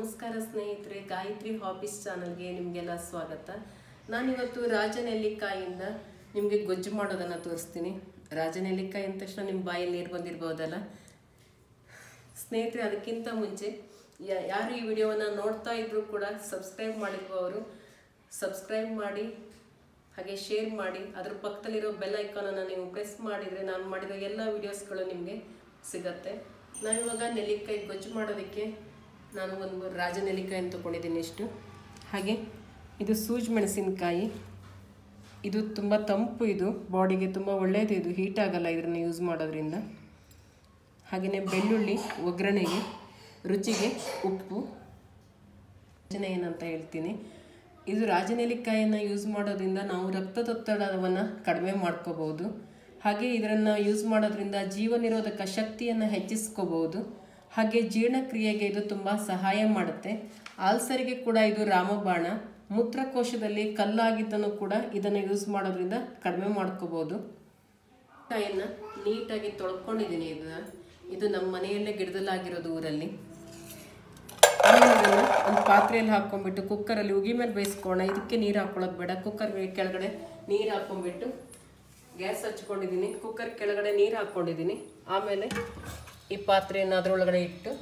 ನಮಸ್ಕಾರ ಸ್ನೇಹಿತರೆ ಗಾಯತ್ರಿ ಹಾಬೀಸ್ ಚಾನಲ್ಗೆ ನಿಮಗೆಲ್ಲ ಸ್ವಾಗತ ನಾನಿವತ್ತು ರಾಜನೆಲ್ಲಿಕಾಯಿಂದ ನಿಮಗೆ ಗೊಜ್ಜು ಮಾಡೋದನ್ನು ತೋರಿಸ್ತೀನಿ ರಾಜನೆಲ್ಲಿಕಾಯಿ ಅಂದ ತಕ್ಷಣ ನಿಮ್ಮ ಬಾಯಲ್ಲಿ ನೀರು ಬಂದಿರ್ಬೋದಲ್ಲ ಸ್ನೇಹಿತರೆ ಅದಕ್ಕಿಂತ ಮುಂಚೆ ಯಾ- ಯಾರು ಈ ವಿಡಿಯೋವನ್ನು ನೋಡ್ತಾ ಇದ್ರು ಕೂಡ ಸಬ್ಸ್ಕ್ರೈಬ್ ಮಾಡಿರುವವರು ಸಬ್ಸ್ಕ್ರೈಬ್ ಮಾಡಿ ಹಾಗೆ ಶೇರ್ ಮಾಡಿ ಅದ್ರ ಪಕ್ಕದಲ್ಲಿರೋ ಬೆಲ್ ಐಕಾನನ್ನು ನೀವು ಪ್ರೆಸ್ ಮಾಡಿದರೆ ನಾನು ಮಾಡಿರೋ ಎಲ್ಲ ವೀಡಿಯೋಸ್ಗಳು ನಿಮಗೆ ಸಿಗತ್ತೆ ನಾನಿವಾಗ ನೆಲ್ಲಿಕಾಯಿ ಗೊಜ್ಜು ಮಾಡೋದಕ್ಕೆ ನಾನು ಒಂದು ರಾಜ ನೆಲ್ಲಿಕಾಯಿ ತೊಗೊಂಡಿದ್ದೀನಿ ಇಷ್ಟು ಹಾಗೆ ಇದು ಸೂಜಿ ಮೆಣಸಿನಕಾಯಿ ಇದು ತುಂಬ ತಂಪು ಇದು ಬಾಡಿಗೆ ತುಂಬ ಒಳ್ಳೆಯದು ಇದು ಹೀಟ್ ಆಗಲ್ಲ ಇದನ್ನು ಯೂಸ್ ಮಾಡೋದ್ರಿಂದ ಹಾಗೆಯೇ ಬೆಳ್ಳುಳ್ಳಿ ಒಗ್ಗರಣೆಗೆ ರುಚಿಗೆ ಉಪ್ಪು ಯೋಜನೆ ಏನಂತ ಹೇಳ್ತೀನಿ ಇದು ರಾಜನೆಲ್ಲಿಕಾಯಿಯನ್ನು ಯೂಸ್ ಮಾಡೋದ್ರಿಂದ ನಾವು ರಕ್ತದೊತ್ತಡವನ್ನು ಕಡಿಮೆ ಮಾಡ್ಕೋಬಹುದು ಹಾಗೆ ಇದನ್ನು ಯೂಸ್ ಮಾಡೋದ್ರಿಂದ ಜೀವ ನಿರೋಧಕ ಶಕ್ತಿಯನ್ನು ಹೆಚ್ಚಿಸ್ಕೋಬಹುದು ಹಾಗೆ ಜೀರ್ಣಕ್ರಿಯೆಗೆ ಇದು ತುಂಬ ಸಹಾಯ ಮಾಡುತ್ತೆ ಆಲ್ಸರಿಗೆ ಕೂಡ ಇದು ರಾಮಬಾಣ ಮೂತ್ರಕೋಶದಲ್ಲಿ ಕಲ್ಲಾಗಿದ್ದನ್ನು ಕೂಡ ಇದನ್ನು ಯೂಸ್ ಮಾಡೋದ್ರಿಂದ ಕಡಿಮೆ ಮಾಡ್ಕೋಬಹುದು ಕಾಯನ್ನು ನೀಟಾಗಿ ತೊಳ್ಕೊಂಡಿದ್ದೀನಿ ಇದನ್ನ ಇದು ನಮ್ಮ ಮನೆಯಲ್ಲೇ ಗಿಡದಲ್ಲಾಗಿರೋದು ಊರಲ್ಲಿ ಆಮೇಲೆ ಇದನ್ನು ಒಂದು ಪಾತ್ರೆಯಲ್ಲಿ ಹಾಕ್ಕೊಂಡ್ಬಿಟ್ಟು ಕುಕ್ಕರಲ್ಲಿ ಉಗಿ ಮೇಲೆ ಬೇಯಿಸ್ಕೊಳ್ಳೋಣ ಇದಕ್ಕೆ ನೀರು ಹಾಕೊಳ್ಳೋದು ಬೇಡ ಕುಕ್ಕರ್ ಕೆಳಗಡೆ ನೀರು ಹಾಕ್ಕೊಂಡ್ಬಿಟ್ಟು ಗ್ಯಾಸ್ ಹಚ್ಕೊಂಡಿದ್ದೀನಿ ಕುಕ್ಕರ್ ಕೆಳಗಡೆ ನೀರು ಹಾಕ್ಕೊಂಡಿದ್ದೀನಿ ಆಮೇಲೆ ಈ ಪಾತ್ರೆಯನ್ನು ಅದರೊಳಗಡೆ ಇಟ್ಟು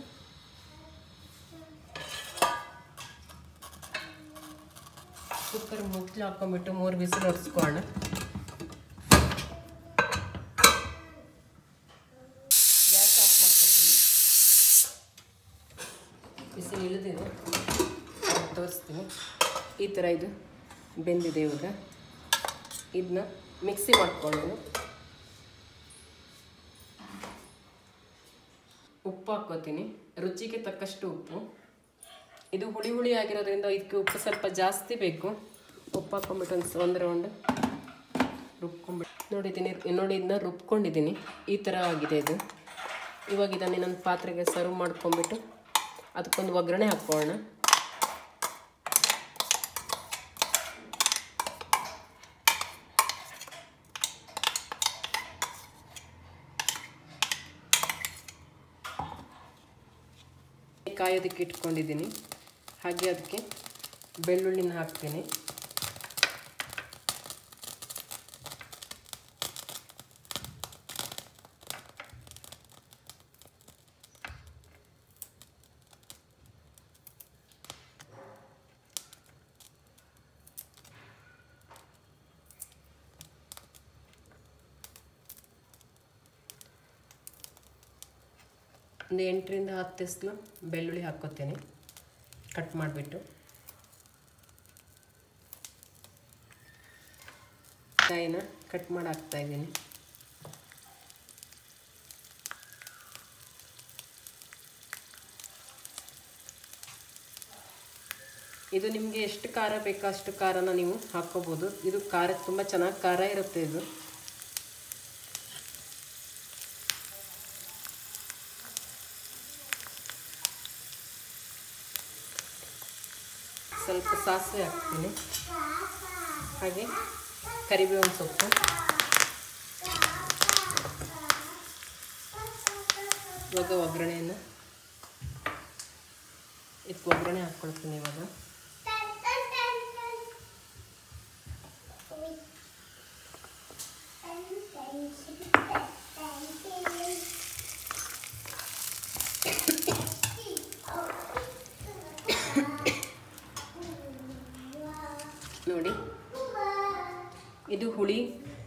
ಕುಕ್ಕರ್ ಮುಚ್ಚಲು ಹಾಕ್ಕೊಂಡ್ಬಿಟ್ಟು ಮೂರು ಬಿಸಿಲು ಹೊಡ್ಸ್ಕೊಳ್ಳೋಣ ಗ್ಯಾಸ್ ಆಫ್ ಮಾಡ್ಕೊತೀನಿ ಬಿಸಿ ಇಳಿದಿದೆ ತೋರಿಸ್ತೀನಿ ಈ ಥರ ಇದು ಬೆಂದಿದೆ ಇವಾಗ ಇದನ್ನ ಮಿಕ್ಸಿ ಮಾಡ್ಕೊಳ್ಳೋಣ ಉಪ್ಪು ಹಾಕ್ಕೋತೀನಿ ರುಚಿಗೆ ತಕ್ಕಷ್ಟು ಉಪ್ಪು ಇದು ಹುಳಿ ಹುಳಿ ಆಗಿರೋದ್ರಿಂದ ಇದಕ್ಕೆ ಉಪ್ಪು ಸ್ವಲ್ಪ ಜಾಸ್ತಿ ಬೇಕು ಉಪ್ಪು ಹಾಕ್ಕೊಂಬಿಟ್ಟು ಒಂದು ಒಂದು ರೌಂಡ್ ರುಬ್ಕೊಂಬಿಟ್ಟು ನೋಡಿದ್ದೀನಿ ನೋಡಿ ಇದನ್ನ ರುಬ್ಕೊಂಡಿದ್ದೀನಿ ಈ ಥರ ಆಗಿದೆ ಇದು ಇವಾಗ ಇದನ್ನು ಇನ್ನೊಂದು ಪಾತ್ರೆಗೆ ಸರ್ವ್ ಮಾಡ್ಕೊಂಬಿಟ್ಟು ಅದಕ್ಕೊಂದು ಒಗ್ಗರಣೆ ಹಾಕ್ಕೊಳ್ಳೋಣ ಕಾಯೋದಕ್ಕೆ ಇಟ್ಕೊಂಡಿದ್ದೀನಿ ಹಾಗೆ ಅದಕ್ಕೆ ಬೆಳ್ಳುಳ್ಳಿನ ಹಾಕ್ತೀನಿ ಒಂದು ಎಂಟರಿಂದ ಹತ್ತು ಎಸ್ಲು ಬೆಳ್ಳುಳ್ಳಿ ಹಾಕ್ಕೋತೀನಿ ಕಟ್ ಮಾಡಿಬಿಟ್ಟು ಕಾಯಿನ ಕಟ್ ಮಾಡಿ ಹಾಕ್ತಾ ಇದ್ದೀನಿ ಇದು ನಿಮಗೆ ಎಷ್ಟು ಖಾರ ಬೇಕೋ ಅಷ್ಟು ಖಾರನ ನೀವು ಹಾಕ್ಕೋಬೋದು ಇದು ಖಾರ ತುಂಬ ಚೆನ್ನಾಗಿ ಖಾರ ಇರುತ್ತೆ ಇದು ಸ್ವಲ್ಪ ಸಾಸಿವೆ ಹಾಕ್ತೀನಿ ಹಾಗೆ ಕರಿಬೇವಿನ ಸೊಪ್ಪು ಇವಾಗ ಒಗ್ಗರಣೆಯನ್ನು ಇದಕ್ಕೆ ಒಗ್ಗರಣೆ ಹಾಕ್ಕೊಳ್ತೀನಿ ಇವಾಗ ನೋಡಿ ಇದು ಹುಳಿ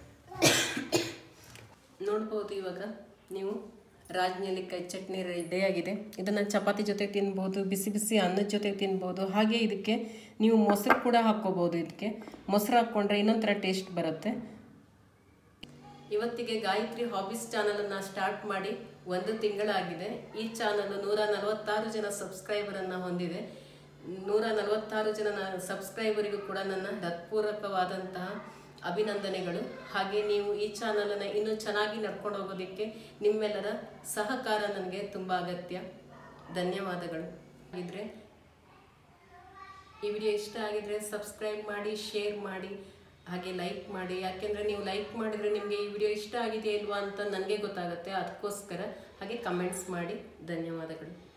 ನೋಡ್ಬೋದು ಇವಾಗ ನೀವು ರಾಜನೆಲ್ಲಿಕಾಯಿ ಚಟ್ನಿ ರೆಡಿಯಾಗಿದೆ ಇದನ್ನು ಚಪಾತಿ ಜೊತೆ ತಿನ್ಬೋದು ಬಿಸಿ ಬಿಸಿ ಅನ್ನದ ಜೊತೆ ತಿನ್ಬೋದು ಹಾಗೆ ಇದಕ್ಕೆ ನೀವು ಮೊಸರು ಕೂಡ ಹಾಕ್ಕೋಬೋದು ಇದಕ್ಕೆ ಮೊಸರು ಹಾಕ್ಕೊಂಡ್ರೆ ಇನ್ನೊಂಥರ ಟೇಸ್ಟ್ ಬರುತ್ತೆ ಇವತ್ತಿಗೆ ಗಾಯತ್ರಿ ಹಾಬೀಸ್ ಚಾನಲನ್ನು ಸ್ಟಾರ್ಟ್ ಮಾಡಿ ಒಂದು ತಿಂಗಳಾಗಿದೆ ಈ ಚಾನಲ್ ನೂರ ನಲವತ್ತಾರು ಜನ ಸಬ್ಸ್ಕ್ರೈಬರನ್ನು ಹೊಂದಿದೆ ನೂರ ನಲವತ್ತಾರು ಜನ ಸಬ್ಸ್ಕ್ರೈಬರಿಗೂ ಕೂಡ ನನ್ನ ಹೃತ್ಪೂರ್ವಕವಾದಂತಹ ಅಭಿನಂದನೆಗಳು ಹಾಗೆ ನೀವು ಈ ಚಾನಲನ್ನು ಇನ್ನೂ ಚೆನ್ನಾಗಿ ನಡ್ಕೊಂಡು ಹೋಗೋದಕ್ಕೆ ನಿಮ್ಮೆಲ್ಲರ ಸಹಕಾರ ನನಗೆ ತುಂಬ ಅಗತ್ಯ ಧನ್ಯವಾದಗಳು ಇದ್ರೆ ಈ ವಿಡಿಯೋ ಇಷ್ಟ ಆಗಿದ್ರೆ ಸಬ್ಸ್ಕ್ರೈಬ್ ಮಾಡಿ ಶೇರ್ ಮಾಡಿ ಹಾಗೆ ಲೈಕ್ ಮಾಡಿ ಯಾಕೆಂದರೆ ನೀವು ಲೈಕ್ ಮಾಡಿದರೆ ನಿಮಗೆ ಈ ವಿಡಿಯೋ ಇಷ್ಟ ಆಗಿದೆಯಾ ಇಲ್ವಾ ಅಂತ ನನಗೆ ಗೊತ್ತಾಗುತ್ತೆ ಅದಕ್ಕೋಸ್ಕರ ಹಾಗೆ ಕಮೆಂಟ್ಸ್ ಮಾಡಿ ಧನ್ಯವಾದಗಳು